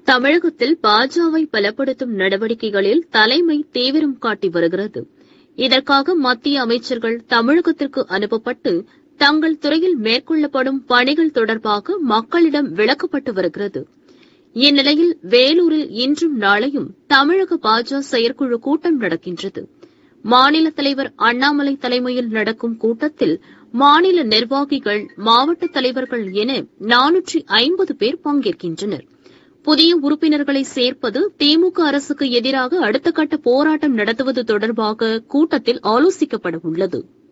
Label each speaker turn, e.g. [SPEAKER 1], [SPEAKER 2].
[SPEAKER 1] தமிழகத்தில் பாஜவை பலப்படுத்தும் நடவடிக்கைகளில் தலைமை தீவிரம் காட்டி வருகிறது இதற்காக மத்திய அமைச்சர்கள் தமிழகத்திற்கு அனுப்பப்பட்டு தங்கள் துறையில் மேற்கொள்ளப்படும் பணிகள் தொடர்பாக மக்களிடம் விளக்கப்பட்டு வருகிறது இந்நிலையில் வேலூரில் இன்றும் நாளையும் தமிழக பாஜ செயற்குழு கூட்டம் நடக்கின்றது மாநில தலைவர் அண்ணாமலை தலைமையில் நடக்கும் கூட்டத்தில் மாநில நிர்வாகிகள் மாவட்ட தலைவர்கள் என நானூற்றி ஐம்பது பேர் பங்கேற்கின்றனர் புதிய உறுப்பினர்களை சேர்ப்பது திமுக அரசுக்கு எதிராக அடுத்த கட்ட போராட்டம் நடத்துவது தொடர்பாக கூட்டத்தில் ஆலோசிக்கப்பட உள்ளது